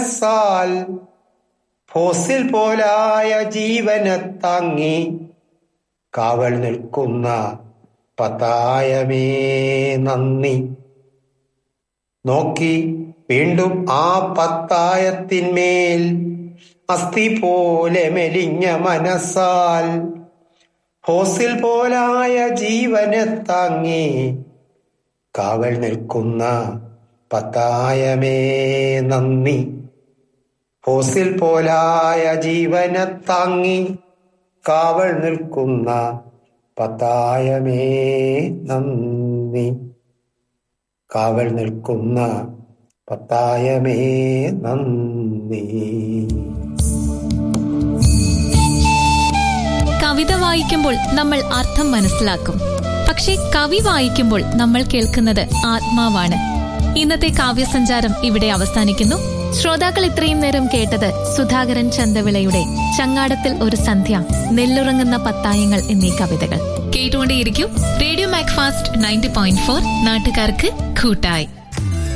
മനസ്സാൽ fossil പോലായ ജീവനെ താങ്ങി കാവൽ നിൽക്കുന്ന പത്തായമേ നന്ദി നോക്കി വീണ്ടും ആ പത്തായത്തിന്മേൽ അസ്ഥി പോലെ മെലിഞ്ഞ മനസ്സാൽ ഹോസിൽ പോലായ ജീവനെ താങ്ങി കാവൽ നിൽക്കുന്ന പത്തായമേ നന്ദി ഹോസിൽ പോലായ ജീവനെ താങ്ങി കാവൽ നിൽക്കുന്ന പത്തായമേ നന്ദി കാവൽ നിൽക്കുന്ന പത്തായമേ നന്ദി കവിത വായിക്കുമ്പോൾ നമ്മൾ അർത്ഥം മനസ്സിലാക്കും പക്ഷേ കവി വായിക്കുമ്പോൾ നമ്മൾ കേൾക്കുന്നത് ആത്മാവാണ് ഇന്നത്തെ കാവ്യസഞ്ചാരം ഇവിടെ അവസാനിക്കുന്നു ശ്രോതാക്കൾ ഇത്രയും നേരം കേട്ടത് സുധാകരൻ ചന്തവിളയുടെ ചങ്ങാടത്തിൽ ഒരു സന്ധ്യ നെല്ലുറങ്ങുന്ന പത്തായങ്ങൾ എന്നീ കവിതകൾ കേട്ടുകൊണ്ടേയിരിക്കും radio Macfast ninety point four നാട്ടുകാർക്ക് കൂട്ടായി